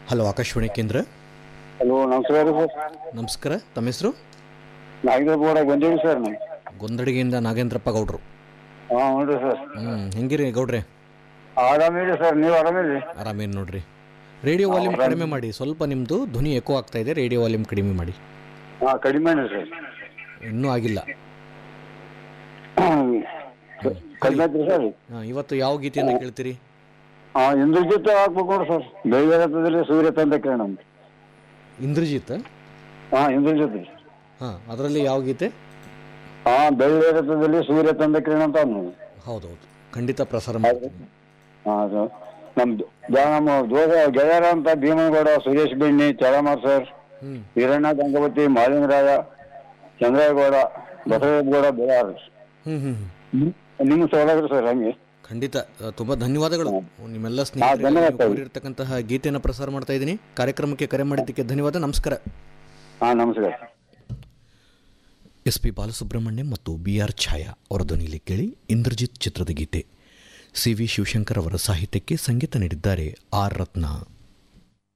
hello Akashvani ಕೇಂದ್ರ hello ನಮಸ್ಕಾರ sir ನಮಸ್ಕಾರ ತಮ್ಮ ಹೆಸರು ನಾಗೇಂದ್ರ ಬಂದೇವಿ ಸರ್ ನಾವು ಗೊಂದಡಿಗೆಯಿಂದ ನಾಗೇಂದ್ರಪ್ಪ ಗೌಡ್ರು ಹಾಂ ಹ್ಞೂ ರೀ ಸರ್ ಹ್ಞೂ ಹೆಂಗಿರಿ ಗೌಡ್ರೆ ಆರಾಮಿರಿ ಸರ್ ನೀವು ಆರಾಮಿರಿ ಆರಾಮೇನು ನೋಡ್ರಿ ರೇಡಿಯೋ ವಾಲ್ಯೂಮ್ ಕಡಿಮೆ ಮಾಡಿ ಸ್ವಲ್ಪ ನಿಮ್ಮದು ಧ್ವನಿ ಎಕೋ ಆಗ್ತಾ ಇದೆ ರೇಡಿಯೋ ವಾಲ್ಯೂಮ್ ಕಡಿಮೆ ಮಾಡಿ ಹಾಂ ಕಡಿಮೆ ಸರ್ ಇನ್ನೂ ಆಗಿಲ್ಲ ಕಡಿಮೆ ಐತ್ರಿ ಸರ್ ಹಾಂ ಇವತ್ತು ಯಾವ ಗೀತೆಯನ್ನು ಕೇಳ್ತೀರಿ ಹಾಂ ಇಂದ್ರಜಿತ್ ಹಾಕ್ಬೇಕು ನೋಡಿ ಸರ್ ಬೆಳಗ್ಗೆ ಸೂರ್ಯ ತಂದ ಕಿರಣ ಅಂತ ಇಂದ್ರಜಿತ್ ಹಾಂ ಇಂದ್ರಜಿತ್ ರೀ ಹಾಂ ಅದರಲ್ಲಿ ಯಾವ ಗೀತೆ ಹಾಂ ಬೆಳ್ಳಿರಥದಲ್ಲಿ ಸೂರ್ಯ ತಂದ ಕಿರಣ ಅಂತ ಅವ್ನು ಹೌದೌದು ಖಂಡಿತ ಪ್ರಸಾರ ಮಾಡ್ತೀನಿ ಹಾಂ ಸರ್ ನಮ್ದು ಜ- ನಮ್ಮ ದೋಸ ಗೆಳೆಯರ ಅಂತ ಭೀಮನಗೌಡ ಸುರೇಶ್ ಬೆಣ್ಣಿ ಚಳಮಾರ್ ಸರ್ ಹ್ಞೂ ಹಿರಣ್ಣ ಗಂಗವತಿ ಮಾಲಿಂಗರಾಯ ಚಂದ್ರೇಗೌಡ ಬಸವೇಗೌಡ ಬೆಳಾರ್ ಹ್ಞೂ ಹ್ಞೂ ಹ್ಞೂ ನಿಮ್ಮ ಸೌಲಭ್ಯ ಸರ್ ಹಂಗೆ ಖಂಡಿತ ಅಹ್, ತುಂಬಾ ಧನ್ಯವಾದಗಳು ನಿಮ್ಮೆಲ್ಲ ಧನ್ಯವಾದ ಸ್ನೇಹಿತರು ಕೋರಿರ್ತಕ್ಕಂತಹ ಗೀತೆಯನ್ನು ಪ್ರಸಾರ ಮಾಡ್ತಾ ಇದ್ದೀನಿ ಕಾರ್ಯಕ್ರಮಕ್ಕೆ ಕರೆ ಮಾಡಿದ್ದಕ್ಕೆ ಧನ್ಯವಾದ ನಮಸ್ಕಾರ ಹಾಂ ನಮಸ್ಕಾರ ಎಸ್ ಪಿ ಬಾಲಸುಬ್ರಹ್ಮಣ್ಯಂ ಮತ್ತು ಬಿ ಆರ್ ಛಾಯಾ ಅವರ ಧ್ವನಿಯಲ್ಲಿ ಕೇಳಿ ಇಂದ್ರಜಿತ್ ಚಿತ್ರದ ಗೀತೆ ಸಿ ವಿ ಶಿವಶಂಕರ್ ಅವರ ಸಾಹಿತ್ಯಕ್ಕೆ ಸಂಗೀತ ನೀಡಿದ್ದಾರೆ ಆರ್ ರತ್ನ